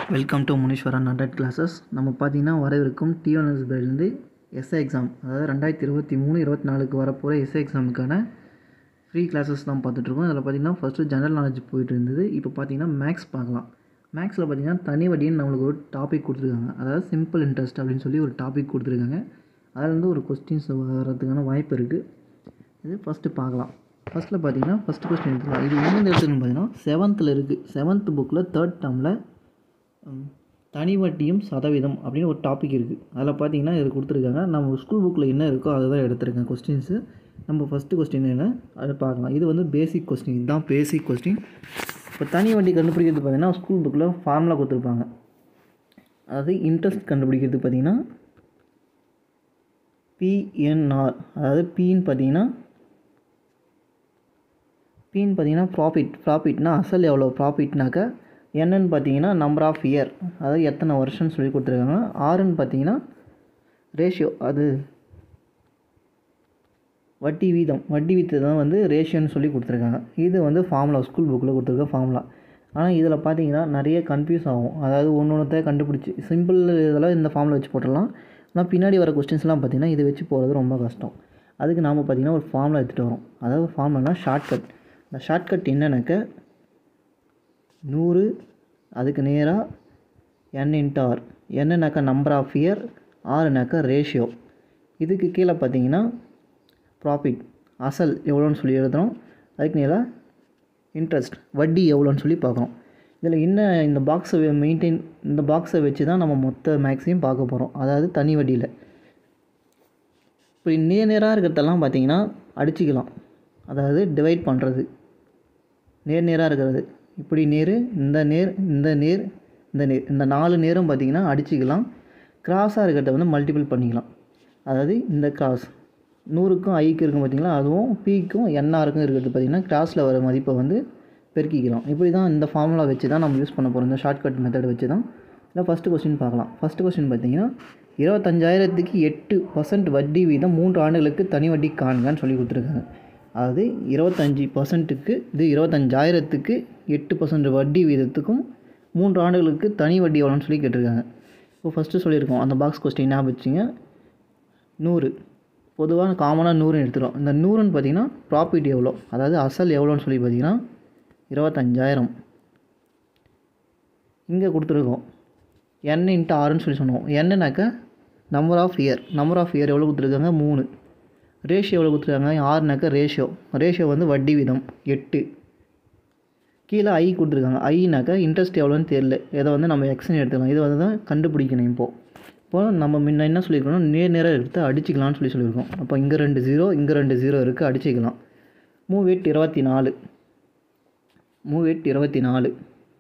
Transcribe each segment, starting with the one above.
welcome to Muneeswaran hundred classes நம்ம பார்த்தீங்கன்னா வரவிருக்கும் டிஎன்எஸ்பிலேருந்து எஸ்ஏ எக்ஸாம் அதாவது ரெண்டாயிரத்தி இருபத்தி மூணு இருபத்தி நாலுக்கு வரப்போகிற எஸ்ஏ எக்ஸாமுக்கான ஃப்ரீ கிளாஸஸ் தான் பார்த்துட்ருக்கோம் அதில் பார்த்தீங்கன்னா ஃபஸ்ட்டு ஜெனரல் நாலேஜ் போயிட்டு இருந்தது இப்போ பார்த்தீங்கன்னா மேக்ஸ் பார்க்கலாம் மேக்ஸில் பார்த்தீங்கன்னா தனி வட்டின்னு நம்மளுக்கு ஒரு டாபிக் கொடுத்துருக்காங்க அதாவது சிம்பிள் இன்ட்ரெஸ்ட் அப்படின்னு சொல்லி ஒரு டாபிக் கொடுத்துருக்காங்க அதில் வந்து ஒரு கொஸ்டின்ஸ் வர்றதுக்கான வாய்ப்பு இருக்குது இது ஃபஸ்ட்டு பார்க்கலாம் ஃபஸ்ட்டில் பார்த்தீங்கன்னா ஃபஸ்ட்டு கொஸ்டின் எடுத்துக்கலாம் இது எங்கேருந்து எடுத்துக்கணும் பார்த்தீங்கன்னா செவன்த்தில் இருக்குது செவன்த் புக்கில் தேர்ட் டேர்மில் தனி வட்டியும் சதவீதம் அப்படின்னு ஒரு டாபிக் இருக்குது அதில் பார்த்தீங்கன்னா இது கொடுத்துருக்காங்க நம்ம ஸ்கூல் புக்கில் என்ன இருக்கோ அதை தான் எடுத்திருக்கேன் கொஸ்டின்ஸு நம்ம ஃபஸ்ட்டு கொஸ்டின் என்ன அதை பார்க்கலாம் இது வந்து பேசிக் கொஸ்டின் இதுதான் பேசிக் கொஸ்டின் இப்போ தனி வட்டி கண்டுபிடிக்கிறது பார்த்தீங்கன்னா ஸ்கூல் புக்கில் ஃபார்முலா கொடுத்துருப்பாங்க அதாவது இன்ட்ரெஸ்ட் கண்டுபிடிக்கிறது பார்த்தீங்கன்னா பிஎன்ஆர் அதாவது பின்னு பார்த்தீங்கன்னா பின்னு பார்த்தீங்கன்னா ப்ராஃபிட் ப்ராஃபிட்னா அசல் எவ்வளோ ப்ராஃபிட்னாக்கா என்னன்னு பார்த்தீங்கன்னா நம்பர் ஆஃப் இயர் அதாவது எத்தனை வருஷம்னு சொல்லி கொடுத்துருக்காங்க ஆறுன்னு பார்த்தீங்கன்னா ரேஷியோ அது வட்டி வீதம் வட்டி வீதத்தை தான் வந்து ரேஷியோன்னு சொல்லி கொடுத்துருக்காங்க இது வந்து ஃபார்முலா ஸ்கூல் புக்கில் கொடுத்துருக்க ஃபார்முலா ஆனால் இதில் பார்த்தீங்கன்னா நிறைய கன்ஃபியூஸ் ஆகும் அதாவது ஒன்று ஒன்றத்தை கண்டுபிடிச்சி சிம்பிள் இதெல்லாம் இந்த ஃபார்முலா வச்சு போட்டுடலாம் ஆனால் பின்னாடி வர கொஸ்டின்ஸ்லாம் பார்த்தீங்கன்னா இதை வச்சு போகிறது ரொம்ப கஷ்டம் அதுக்கு நாம் பார்த்தீங்கன்னா ஒரு ஃபார்முலா எடுத்துகிட்டு வரோம் அதாவது ஃபார்முலானா ஷார்ட்கட் இந்த ஷார்ட்கட் என்னன்னாக்க நூறு அதுக்கு நேராக என் இன்ட்டு ஆர் என்னன்னாக்கா நம்பர் ஆஃப் இயர் ஆறுனாக்கா ரேஷியோ இதுக்கு கீழே பார்த்தீங்கன்னா ப்ராஃபிட் அசல் எவ்வளோன்னு சொல்லி எழுதுகிறோம் அதுக்கு நேராக இன்ட்ரெஸ்ட் வட்டி எவ்வளோன்னு சொல்லி பார்க்குறோம் இதில் என்ன இந்த பாக்ஸை மெயின்டைன் இந்த பாக்ஸை வச்சு தான் நம்ம மொத்த மேக்ஸையும் பார்க்க போகிறோம் அதாவது தனி வட்டியில் இப்படி நேர் நேராக இருக்கிறதெல்லாம் பார்த்தீங்கன்னா அடிச்சிக்கலாம் அதாவது டிவைட் பண்ணுறது நேர் நேராக இருக்கிறது இப்படி நேர் இந்த நேர் இந்த நேர் இந்த நேர் இந்த நாலு நேரும் பார்த்திங்கன்னா அடிச்சிக்கலாம் கிராஸாக இருக்கிறத வந்து மல்டிபிள் பண்ணிக்கலாம் அதாவது இந்த கிராஸ் நூறுக்கும் ஐக்கு இருக்கும் பார்த்திங்களா அதுவும் பிக்கும் என்ஆருக்கும் இருக்கிறது பார்த்திங்கன்னா கிராஸில் வர மதிப்பை வந்து பெருக்கிக்கலாம் இப்படி தான் இந்த ஃபார்முலா வச்சு தான் நம்ம யூஸ் பண்ண போகிறோம் இந்த ஷார்ட்கட் மெத்தட் வச்சு தான் இல்லை ஃபஸ்ட்டு கொஸ்டின் பார்க்கலாம் ஃபஸ்ட்டு கொஸ்டின் பார்த்திங்கன்னா இருபத்தஞ்சாயிரத்துக்கு எட்டு பர்சன்ட் வட்டி வீதம் மூன்று ஆண்டுகளுக்கு தனி வட்டி காண்கன்னு சொல்லி கொடுத்துருக்காங்க அதாவது இருபத்தஞ்சி பர்சன்ட்டுக்கு இது இருபத்தஞ்சாயிரத்துக்கு எட்டு பர்சன்ட் வட்டி வீதத்துக்கும் மூன்று ஆண்டுகளுக்கு தனி வட்டி எவ்வளோன்னு சொல்லி கேட்டிருக்காங்க இப்போ ஃபஸ்ட்டு சொல்லியிருக்கோம் அந்த பாக்ஸ் கொஸ்டின் ஞாபகம் வச்சுங்க நூறு பொதுவாக காமனாக நூறுன்னு எடுத்துகிறோம் இந்த நூறுன்னு பார்த்தீங்கன்னா ப்ராஃபிட் எவ்வளோ அதாவது அசல் எவ்வளோன்னு சொல்லி பார்த்தீங்கன்னா இருபத்தஞ்சாயிரம் இங்கே கொடுத்துருக்கோம் என் இன்ட்டு ஆறுன்னு சொல்லி சொன்னோம் என்னன்னாக்கா number of year number of year எவ்வளோ கொடுத்துருக்காங்க மூணு ரேஷியோ எவ்வளோ கொடுத்துருக்காங்க ஆறுனாக்கா ரேஷியோ ரேஷியோ வந்து வட்டி வீதம் எட்டு கீழே ஐ கொடுத்துருக்காங்க ஐனாக்கா இன்ட்ரெஸ்ட் எவ்வளோன்னு தெரில இதை வந்து நம்ம எக்ஸ்னு எடுத்துக்கலாம் இதை வந்து தான் கண்டுபிடிக்கணும் இப்போது இப்போ நம்ம முன்ன என்ன சொல்லியிருக்கோம் நேர் நேராக எடுத்து அடிச்சிக்கலாம்னு சொல்லி சொல்லியிருக்கோம் அப்போ இங்கே ரெண்டு ஜீரோ இங்கே ரெண்டு ஜீரோ இருக்குது அடிச்சிக்கலாம் மூவ் எட் இருபத்தி நாலு மூவ் எட் இருபத்தி நாலு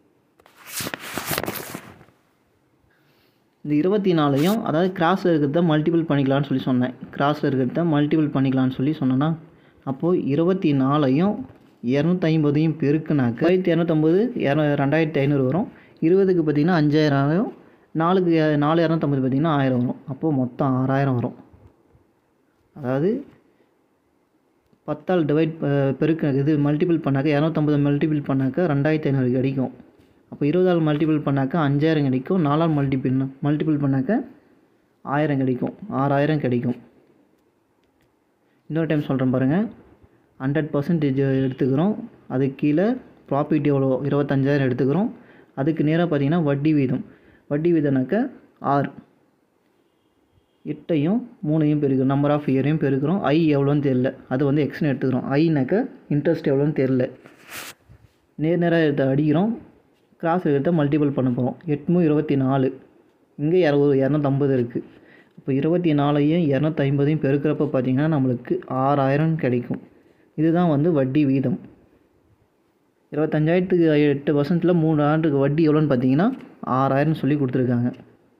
இந்த இருபத்தி நாலையும் அதாவது கிராஸில் இருக்கிறத மல்டிபிள் பண்ணிக்கலாம்னு சொல்லி சொன்னேன் கிராஸில் இருக்கிறத மல்டிபிள் பண்ணிக்கலாம்னு சொல்லி சொன்னேன்னா அப்போது இருபத்தி நாலையும் இரநூத்தி ஐம்பதையும் பெருக்குனாக்க ஆயிரத்தி இரநூத்தம்பது இரநூ ரெண்டாயிரத்தி ஐநூறு வரும் இருபதுக்கு பார்த்திங்கன்னா அஞ்சாயிரம் நாலுக்கு நாலு இரநூத்தம்பது பார்த்திங்கன்னா ஆயிரம் வரும் அப்போது மொத்தம் ஆறாயிரம் வரும் அதாவது பத்தால் டிவைட் பெருக்க இது மல்டிபிள் பண்ணாக்க இரநூத்தம்பது மல்டிபிள் பண்ணாக்க ரெண்டாயிரத்தி ஐநூறு கிடைக்கும் அப்போ இருபதால் மல்டிபிள் பண்ணாக்க அஞ்சாயிரம் கிடைக்கும் நாலால் மல்டிபிள் மல்டிபிள் பண்ணாக்க ஆயிரம் கிடைக்கும் ஆறாயிரம் கிடைக்கும் இன்னொரு டைம் சொல்கிறேன் பாருங்கள் ஹண்ட்ரட் பர்சன்டேஜ் எடுத்துக்கிறோம் அதுக்கு கீழே ப்ராஃபிட் எவ்வளோ இருபத்தஞ்சாயிரம் எடுத்துக்கிறோம் அதுக்கு நேராக பார்த்தீங்கன்னா வட்டி வீதம் வட்டி வீதம்னாக்க ஆறு எட்டையும் மூணையும் பெருக்கிறோம் நம்பர் ஆஃப் இயரையும் பெருக்கிறோம் ஐ எவ்வளோன்னு தெரில அது வந்து எக்ஸ்னு எடுத்துக்கிறோம் ஐனாக்க இன்ட்ரெஸ்ட் எவ்வளோன்னு தெரில நேர் நேராக எடுத்து அடிக்கிறோம் கிராஸ் எடுத்து மல்டிபிள் பண்ண போகிறோம் எட்மூ இருபத்தி நாலு இங்கே இரநூறு இரநூத்தம்பது இருக்குது இப்போ இருபத்தி நாலையும் இரநூத்தி ஐம்பதையும் பெருக்கிறப்ப பார்த்திங்கன்னா நம்மளுக்கு ஆறாயிரம் கிடைக்கும் இதுதான் வந்து வட்டி வீதம் இருபத்தஞ்சாயிரத்துக்கு எட்டு பர்சன்ட்டில் மூணு ஆண்டுக்கு வட்டி எவ்வளோன்னு பார்த்தீங்கன்னா ஆறாயிரம் சொல்லி கொடுத்துருக்காங்க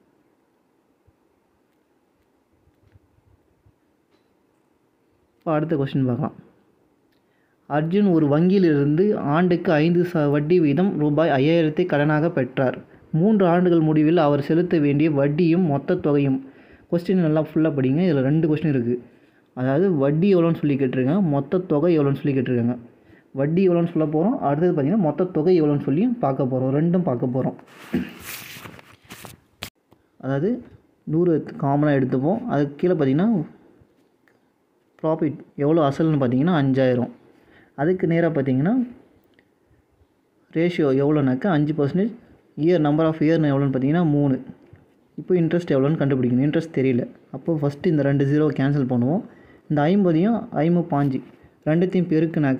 இப்போ அடுத்த கொஸ்டின் பார்க்கலாம் அர்ஜுன் ஒரு வங்கியிலிருந்து ஆண்டுக்கு ஐந்து ச வட்டி வீதம் ரூபாய் ஐயாயிரத்தை கடனாக பெற்றார் மூன்று ஆண்டுகள் முடிவில் அவர் செலுத்த வேண்டிய வட்டியும் மொத்த தொகையும் கொஸ்டின் நல்லா ஃபுல்லாக படிங்க இதில் ரெண்டு கொஸ்டின் இருக்குது அதாவது வட்டி எவ்வளோன்னு சொல்லி கேட்டிருக்காங்க மொத்த தொகை எவ்வளோன்னு சொல்லி கேட்டிருக்காங்க வட்டி எவ்வளோன்னு சொல்ல போகிறோம் அடுத்தது பார்த்திங்கன்னா மொத்த தொகை எவ்வளோன்னு சொல்லியும் பார்க்க போகிறோம் ரெண்டும் பார்க்க போகிறோம் அதாவது நூறு காமனாக எடுத்துப்போம் அதுக்கு கீழே பார்த்தீங்கன்னா ப்ராஃபிட் எவ்வளோ அசல்னு பார்த்தீங்கன்னா அஞ்சாயிரம் அதுக்கு நேராக பார்த்தீங்கன்னா ரேஷியோ எவ்வளோனாக்கா அஞ்சு பர்சன்டேஜ் இயர் நம்பர் ஆஃப் இயர்னு எவ்வளோன்னு பார்த்தீங்கன்னா மூணு இப்போ இன்ட்ரெஸ்ட் எவ்வளோன்னு கண்டுபிடிக்கணும் இன்ட்ரெஸ்ட் தெரியல அப்போது ஃபஸ்ட்டு இந்த ரெண்டு ஜீரோ கேன்சல் பண்ணுவோம் இந்த ஐம்பதையும் ஐம்பது பாஞ்சு ரெண்டுத்தையும் பெருக்குனாக்க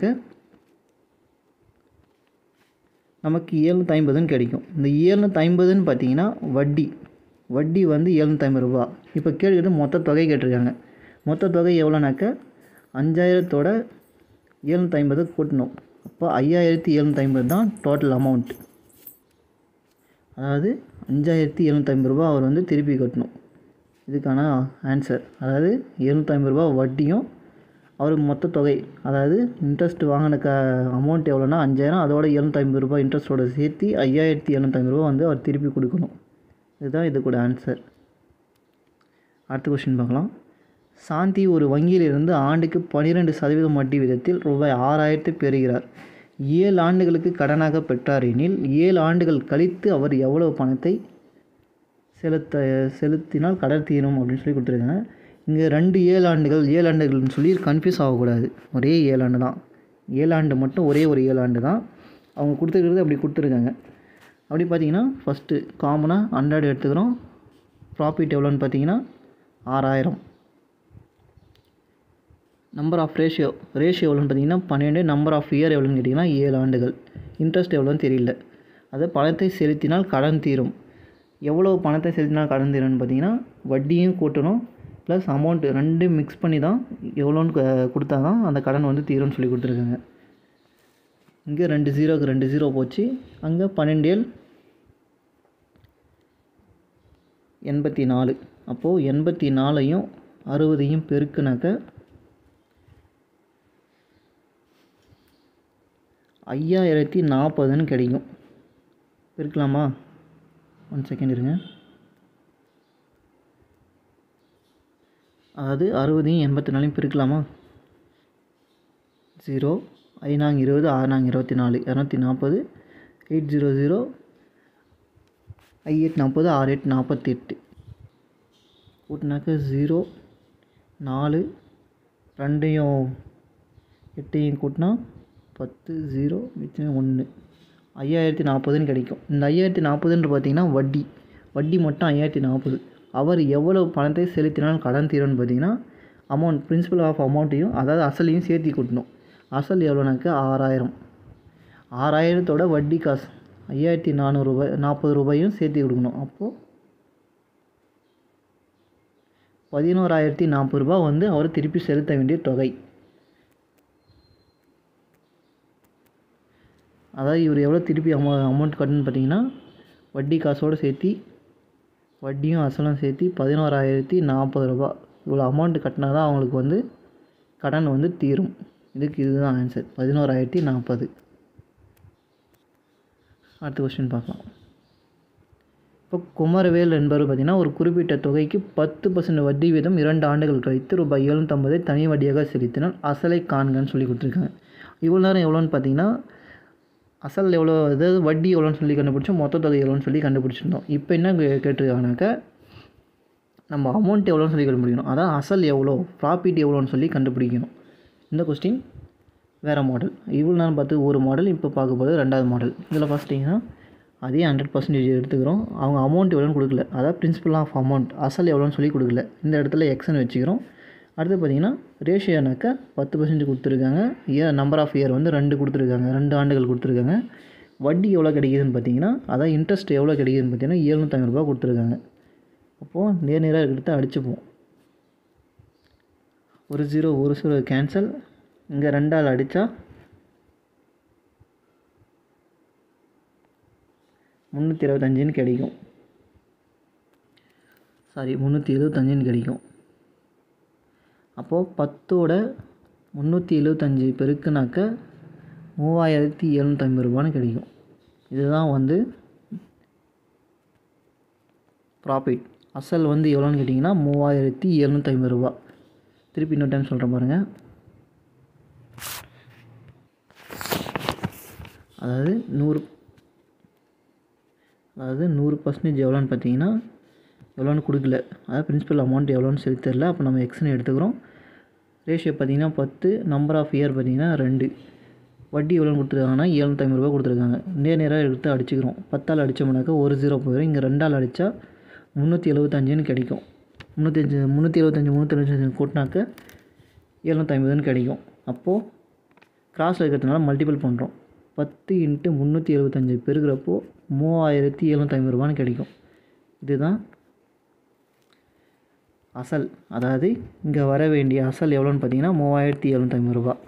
நமக்கு ஏழ்நூற்றி ஐம்பதுன்னு கிடைக்கும் இந்த ஏழ்நூற்றி ஐம்பதுன்னு பார்த்தீங்கன்னா வட்டி வட்டி வந்து ஏழ்நூற்றி ஐம்பது ரூபா இப்போ கேட்குறது மொத்த தொகை கேட்டிருக்காங்க மொத்த தொகை எவ்வளோனாக்க அஞ்சாயிரத்தோட ஏழ்நூற்றி ஐம்பது கூட்டணும் அப்போ ஐயாயிரத்தி எழுநூற்றி ஐம்பது தான் டோட்டல் அமௌண்ட் அதாவது அஞ்சாயிரத்தி எழுநூற்றி ஐம்பது ரூபா அவர் வந்து திருப்பி கட்டணும் இதுக்கான ஆன்சர் அதாவது எழுநூற்றி ஐம்பது ரூபா வட்டியும் அவருக்கு மொத்த தொகை அதாவது இன்ட்ரெஸ்ட் வாங்கின க அமௌண்ட் எவ்வளோனா அஞ்சாயிரம் அதோட எழுநூற்றி ஐம்பது ரூபா இன்ட்ரெஸ்ட்டோட சேர்த்து ஐயாயிரத்தி எழுநூற்றி ஐம்பது ரூபா வந்து அவர் திருப்பி கொடுக்கணும் இதுதான் இது கூட ஆன்சர் அடுத்த கொஸ்டின் பார்க்கலாம் சாந்தி ஒரு வங்கியிலிருந்து ஆண்டுக்கு பன்னிரெண்டு சதவீதம் வட்டி விதத்தில் ரூபாய் ஆறாயிரத்தை பெறுகிறார் ஏழு ஆண்டுகளுக்கு கடனாக பெற்றார் எனில் ஏழு ஆண்டுகள் கழித்து அவர் எவ்வளவு பணத்தை செலுத்த செலுத்தினால் கடன் தீரும் அப்படின்னு சொல்லி கொடுத்துருக்காங்க இங்கே ரெண்டு ஏழு ஆண்டுகள் ஏழு ஆண்டுகள்னு சொல்லி கன்ஃபியூஸ் ஆகக்கூடாது ஒரே ஏழு ஆண்டு தான் ஏழு ஆண்டு மட்டும் ஒரே ஒரு ஏழு ஆண்டு தான் அவங்க கொடுத்துருக்கிறது அப்படி கொடுத்துருக்காங்க அப்படி பார்த்தீங்கன்னா ஃபஸ்ட்டு காமனாக ஹண்ட்ரட் எடுத்துக்கிறோம் ப்ராஃபிட் எவ்வளோன்னு பார்த்தீங்கன்னா ஆறாயிரம் நம்பர் ஆஃப் ரேஷியோ ரேஷியோ எவ்வளோன்னு பார்த்தீங்கன்னா பன்னெண்டு நம்பர் ஆஃப் இயர் எவ்வளோன்னு கேட்டிங்கன்னா ஏழு ஆண்டுகள் இன்ட்ரெஸ்ட் எவ்வளோன்னு தெரியல அது பணத்தை செலுத்தினால் கடன் தீரும் எவ்வளோ பணத்தை செலுத்தினால் கடன் தீரும்னு பார்த்தீங்கன்னா வட்டியும் கூட்டணும் ப்ளஸ் அமௌண்ட்டு ரெண்டும் மிக்ஸ் பண்ணி தான் எவ்வளோன்னு க- கொடுத்தா தான் அந்த கடன் வந்து தீரும்னு சொல்லி கொடுத்துருக்காங்க இங்கே ரெண்டு ஜீரோக்கு ரெண்டு ஜீரோ போச்சு அங்கே பன்னெண்டு ஏழு எண்பத்தி நாலு அப்போது எண்பத்தி நாலையும் அறுபதையும் பெருக்குனாக்க ஐயாயிரத்தி நாற்பதுன்னு கிடைக்கும் பெருக்கலாமா ஒன் செகண்ட் இருங்க அதாவது அறுபதையும் எண்பத்தி நாலையும் பெருக்கலாமா ஜீரோ ஐநாங்க இருபது ஆறுநாங்க இருபத்தி நாலு இரநூத்தி நாற்பது எயிட் ஜீரோ ஜீரோ ஐ எட் நாற்பது ஆறு எட்டு நாற்பத்தி எட்டு கூட்டினாக்க ஜீரோ நாலு ரெண்டையும் எட்டையும் கூட்டினா பத்து ஜீரோ மிச்சம் ஒன்று ஐயாயிரத்தி நாற்பதுன்னு கிடைக்கும் இந்த ஐயாயிரத்தி நாற்பதுன்ற பார்த்தீங்கன்னா வட்டி வட்டி மட்டும் ஐயாயிரத்தி நாற்பது அவர் எவ்வளவு பணத்தை செலுத்தினாலும் கடன் தீரும்னு பார்த்தீங்கன்னா அமௌண்ட் பிரின்சிபல் ஆஃப் அமௌண்ட்டையும் அதாவது அசலையும் சேர்த்தி கூட்டணும் அசல் எவ்வளோனாக்கா ஆறாயிரம் ஆறாயிரத்தோட வட்டி காசு ஐயாயிரத்தி நானூறு ரூபாய் நாற்பது ரூபாயும் சேர்த்து கொடுக்கணும் அப்போது பதினோராயிரத்தி நாற்பது ரூபாய் வந்து அவர் திருப்பி செலுத்த வேண்டிய தொகை அதாவது இவர் எவ்வளோ திருப்பி அமௌ அமௌண்ட் கட்டணும்னு பார்த்தீங்கன்னா வட்டி காசோடு சேர்த்து வட்டியும் அசலும் சேர்த்து பதினோராயிரத்தி நாற்பது ரூபா இவ்வளோ அமௌண்ட் கட்டினா தான் அவங்களுக்கு வந்து கடன் வந்து தீரும் இதுக்கு இதுதான் ஆன்சர் பதினோராயிரத்தி நாற்பது அடுத்த கொஸ்டின் பார்க்கலாம் இப்போ குமரவேல் என்பவர் பார்த்திங்கன்னா ஒரு குறிப்பிட்ட தொகைக்கு பத்து பர்சன்ட் வட்டி வீதம் இரண்டு ஆண்டுகள் கழித்து ரூபாய் எழுநூற்றம்பதை தனி வட்டியாக செலுத்தினால் அசலை காண்கன்னு சொல்லி கொடுத்துருக்காங்க இவ்வளோ நேரம் எவ்வளோன்னு பார்த்தீங்கன்னா அசல் எவ்வளோ அதாவது வட்டி எவ்வளோன்னு சொல்லி கண்டுபிடிச்சோம் மொத்த தொகை எவ்வளோன்னு சொல்லி கண்டுபிடிச்சிருந்தோம் இப்போ என்ன கே- கேட்டிருக்காங்கனாக்கா நம்ம அமௌண்ட் எவ்வளோன்னு சொல்லி கண்டுபிடிக்கணும் அதான் அசல் எவ்வளோ ப்ராஃபிட் எவ்வளோன்னு சொல்லி கண்டுபிடிக்கணும் இந்த கொஸ்டின் வேறு மாடல் இவ்வளோ நேரம் பார்த்து ஒரு மாடல் இப்போ பார்க்க போகிறது ரெண்டாவது மாடல் இதில் பார்த்துட்டிங்கன்னா அதே ஹண்ட்ரட் பர்சன்டேஜ் எடுத்துக்கிறோம் அவங்க அமௌண்ட் எவ்வளோன்னு கொடுக்கல அதாவது பிரின்சிபல் ஆஃப் அமௌண்ட் அசல் எவ்வளோன்னு சொல்லி கொடுக்கல இந்த இடத்துல எக்ஸ்ன்னு வச்சுக்கிறோம் அடுத்து பார்த்தீங்கன்னா ரேஷியோனாக்கா பத்து பர்சன்டேஜ் கொடுத்துருக்காங்க இயர் நம்பர் ஆஃப் இயர் வந்து ரெண்டு கொடுத்துருக்காங்க ரெண்டு ஆண்டுகள் கொடுத்துருக்காங்க வட்டி எவ்வளோ கிடைக்குதுன்னு பார்த்தீங்கன்னா அதான் இன்ட்ரெஸ்ட் எவ்வளோ கிடைக்குதுன்னு பார்த்தீங்கன்னா எழுநூற்றம்பது ரூபா கொடுத்துருக்காங்க அப்போது நேர் நேராக இருக்கிறத அடிச்சுப்போம் ஒரு ஜீரோ ஒரு ஜீரோ கேன்சல் இங்கே ரெண்டால் அடித்தா முந்நூற்றி இருபத்தஞ்சின்னு கிடைக்கும் சாரி முந்நூற்றி எழுபத்தஞ்சின்னு கிடைக்கும் அப்போது பத்தோட முந்நூற்றி எழுபத்தஞ்சி பெருக்குனாக்க மூவாயிரத்தி எழுநூற்றம்பது ரூபான்னு கிடைக்கும் இதுதான் வந்து ப்ராஃபிட் அசல் வந்து எவ்வளோன்னு கேட்டிங்கன்னா மூவாயிரத்தி எழுநூற்றம்பது ரூபா திருப்பி இன்னொரு டைம் சொல்கிறேன் பாருங்கள் அதாவது நூறு அதாவது நூறு பர்சன்டேஜ் எவ்வளோன்னு பார்த்தீங்கன்னா எவ்வளோன்னு கொடுக்கல அதாவது பிரின்சிபல் அமௌண்ட் எவ்வளோன்னு சொல்லி தெரில அப்போ நம்ம எக்ஸ்னு எடுத்துக்கிறோம் ரேஷியோ பார்த்தீங்கன்னா பத்து நம்பர் ஆஃப் இயர் பார்த்தீங்கன்னா ரெண்டு வட்டி எவ்வளோன்னு கொடுத்துருக்காங்கன்னா ஏழ்நூற்றி ஐம்பது ரூபா கொடுத்துருக்காங்க நேர் நேராக எடுத்து அடிச்சுக்கிறோம் பத்தால் அடித்தோம்னாக்கா ஒரு ஜீரோ போயிடும் இங்கே ரெண்டால் அடித்தா முந்நூற்றி எழுபத்தஞ்சுன்னு கிடைக்கும் முந்நூற்றஞ்சு முந்நூற்றி எழுபத்தஞ்சி முந்நூற்றி எழுபத்தஞ்சு கூட்டினாக்க எழுநூற்றி ஐம்பதுன்னு கிடைக்கும் அப்போது கிராஸில் இருக்கிறதுனால மல்டிபிள் பண்ணுறோம் பத்து இன்ட்டு முந்நூற்றி எழுபத்தஞ்சு பெருக்கிறப்போ மூவாயிரத்தி எழுநூற்றி ஐம்பது ரூபான்னு கிடைக்கும் இதுதான் அசல் அதாவது இங்கே வர வேண்டிய அசல் எவ்வளோன்னு பார்த்தீங்கன்னா மூவாயிரத்தி எழுநூற்றி ஐம்பது ரூபா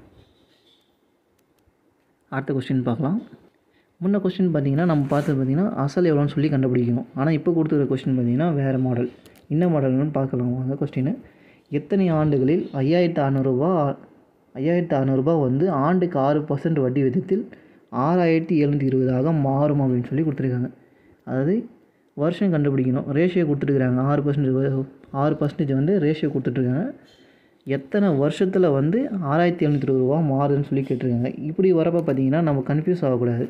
அடுத்த கொஸ்டின் பார்க்கலாம் முன்ன கொஸ்டின் பார்த்தீங்கன்னா நம்ம பார்த்தது பார்த்தீங்கன்னா அசல் எவ்வளோன்னு சொல்லி கண்டுபிடிக்கணும் ஆனால் இப்போ கொடுத்துருக்க கொஸ்டின் பார்த்தீங்கன்னா வேறு மாடல் என்ன மாடல்னு பார்க்கலாம் வாங்க கொஸ்டின் எத்தனை ஆண்டுகளில் ஐயாயிரத்து அறநூறுபா ஐயாயிரத்து அறநூறுபா வந்து ஆண்டுக்கு ஆறு பர்சன்ட் வட்டி விதத்தில் ஆறாயிரத்தி எழுநூற்றி இருபதாக மாறும் அப்படின்னு சொல்லி கொடுத்துருக்காங்க அதாவது வருஷம் கண்டுபிடிக்கணும் ரேஷியோ கொடுத்துருக்குறாங்க ஆறு பர்சன்டேஜ் ஆறு பர்சன்டேஜ் வந்து ரேஷியோ கொடுத்துட்ருக்காங்க எத்தனை வருஷத்தில் வந்து ஆறாயிரத்தி எழுநூற்றி இருபது ரூபா மாறுதுன்னு சொல்லி கேட்டிருக்காங்க இப்படி வரப்போ பார்த்தீங்கன்னா நம்ம கன்ஃபியூஸ் ஆகக்கூடாது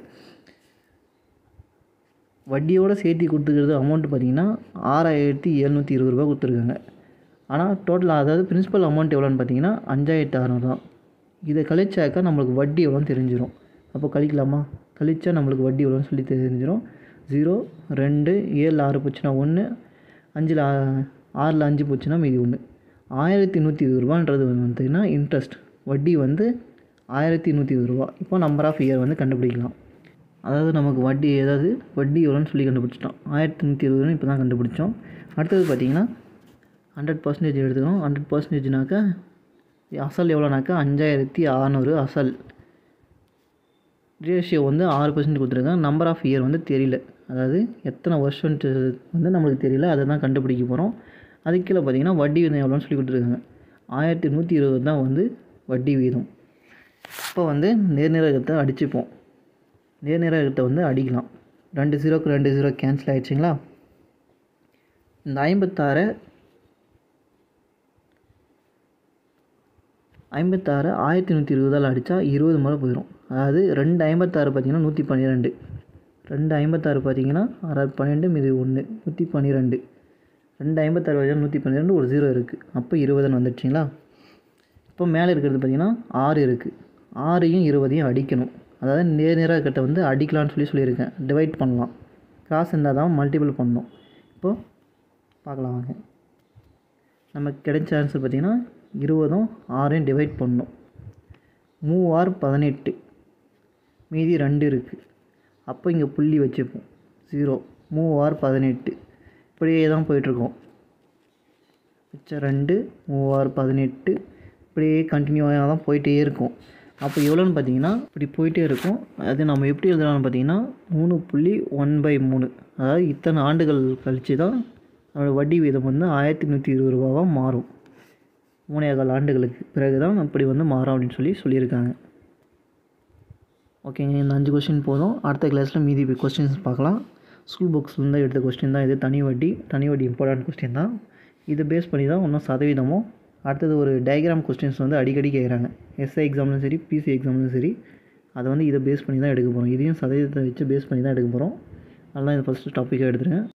வட்டியோடு சேர்த்து கொடுத்துக்கிறது அமௌண்ட் பார்த்தீங்கன்னா ஆறாயிரத்தி எழுநூற்றி இருபது ரூபா கொடுத்துருக்காங்க ஆனால் டோட்டல் அதாவது பிரின்சிபல் அமௌண்ட் எவ்வளோன்னு பார்த்தீங்கன்னா அஞ்சாயிரத்து அறநூறு தான் இதை கழிச்சாக்கா நம்மளுக்கு வட்டி எவ்வளோன்னு தெரிஞ்சிடும் அப்போ கழிக்கலாமா கழிச்சா நம்மளுக்கு வட்டி எவ்வளோன்னு சொல்லி தெரிஞ்சிடும் ஜீரோ ரெண்டு ஏழில் ஆறு போச்சுன்னா ஒன்று அஞ்சில் ஆறில் அஞ்சு போச்சுன்னா மீதி ஒன்று ஆயிரத்தி நூற்றி இருபது ரூபான்றது வந்து பார்த்தீங்கன்னா இன்ட்ரெஸ்ட் வட்டி வந்து ஆயிரத்தி நூற்றி இருபது ரூபா இப்போ நம்பர் ஆஃப் இயர் வந்து கண்டுபிடிக்கலாம் அதாவது நமக்கு வட்டி ஏதாவது வட்டி எவ்வளோன்னு சொல்லி கண்டுபிடிச்சிட்டோம் ஆயிரத்தி நூற்றி இருபதுன்னு இப்போ தான் கண்டுபிடிச்சோம் அடுத்தது பார்த்திங்கன்னா ஹண்ட்ரட் பர்சன்டேஜ் எடுத்துக்கணும் ஹண்ட்ரட் பர்சன்டேஜ்னாக்கா அசல் எவ்வளோனாக்கா அஞ்சாயிரத்தி அறநூறு அசல் ரேஷியோ வந்து ஆறு பர்சன்ட் கொடுத்துருக்காங்க நம்பர் ஆஃப் இயர் வந்து தெரியல அதாவது எத்தனை வருஷன்ட்டு வந்து நம்மளுக்கு தெரியல அதை தான் கண்டுபிடிக்க போகிறோம் அதுக்கு கீழே பார்த்தீங்கன்னா வட்டி வீதம் எவ்வளோன்னு சொல்லி கொடுத்துருக்காங்க ஆயிரத்தி நூற்றி இருபது தான் வந்து வட்டி வீதம் இப்போ வந்து நேர்நிறகத்தை அடிச்சுப்போம் நேர்நிறகத்தை வந்து அடிக்கலாம் ரெண்டு ஜீரோக்கு ரெண்டு ஜீரோ கேன்சல் ஆகிடுச்சிங்களா இந்த ஐம்பத்தாறை ஐம்பத்தாறு ஆயிரத்தி நூற்றி இருபதால் அடித்தா இருபது முறை போயிடும் அதாவது ரெண்டு ஐம்பத்தாறு பார்த்தீங்கன்னா நூற்றி பன்னிரெண்டு ரெண்டு ஐம்பத்தாறு பார்த்தீங்கன்னா அறுபது பன்னெண்டு மீது ஒன்று நூற்றி பன்னிரெண்டு ரெண்டு ஐம்பத்தாறு பார்த்தீங்கன்னா நூற்றி பன்னிரெண்டு ஒரு ஜீரோ இருக்குது அப்போ இருபதுன்னு வந்துடுச்சிங்களா இப்போ மேலே இருக்கிறது பார்த்தீங்கன்னா ஆறு இருக்குது ஆறையும் இருபதையும் அடிக்கணும் அதாவது நேர் நேராக கிட்ட வந்து அடிக்கலாம்னு சொல்லி சொல்லியிருக்கேன் டிவைட் பண்ணலாம் கிராஸ் இருந்தால் தான் மல்டிபிள் பண்ணணும் இப்போது பார்க்கலாம் வாங்க நமக்கு கிடைச்ச ஆன்சர் பார்த்திங்கன்னா இருபதும் ஆறையும் டிவைட் பண்ணணும் மூவார் பதினெட்டு மீதி ரெண்டு இருக்குது அப்போ இங்கே புள்ளி வச்சுப்போம் ஜீரோ மூவார் பதினெட்டு இப்படியே தான் போயிட்டுருக்கோம் மிச்சம் ரெண்டு மூவார் பதினெட்டு இப்படியே கண்டினியூவாக தான் போயிட்டே இருக்கும் அப்போ எவ்வளோன்னு பார்த்தீங்கன்னா இப்படி போயிட்டே இருக்கும் அது நம்ம எப்படி எழுதலாம்னு பார்த்தீங்கன்னா மூணு புள்ளி ஒன் பை மூணு அதாவது இத்தனை ஆண்டுகள் கழித்து தான் அதோட வட்டி வீதம் வந்து ஆயிரத்தி நூற்றி இருபது ரூபாவாக மாறும் மூணே கால் ஆண்டுகளுக்கு பிறகு தான் அப்படி வந்து மாறும் அப்படின்னு சொல்லி சொல்லியிருக்காங்க ஓகேங்க இந்த அஞ்சு கொஸ்டின் போதும் அடுத்த கிளாஸில் மீதி கொஸ்டின்ஸ் பார்க்கலாம் ஸ்கூல் புக்ஸ்லேருந்து எடுத்த கொஸ்டின் தான் இது தனி வட்டி தனி வட்டி இம்பார்ட்டன்ட் கொஸ்டின் தான் இதை பேஸ் பண்ணி தான் இன்னும் சதவீதமும் அடுத்தது ஒரு டயக்ராம் கொஸ்டின்ஸ் வந்து அடிக்கடி கேட்குறாங்க எஸ்ஐ எக்ஸாம்லையும் சரி பிசி எக்ஸாம்லையும் சரி அதை வந்து இதை பேஸ் பண்ணி தான் எடுக்க போகிறோம் இதையும் சதவீதத்தை வச்சு பேஸ் பண்ணி தான் எடுக்க போகிறோம் அதெல்லாம் இது ஃபஸ்ட்டு டாப்பிக்காக எடுத்துருங்க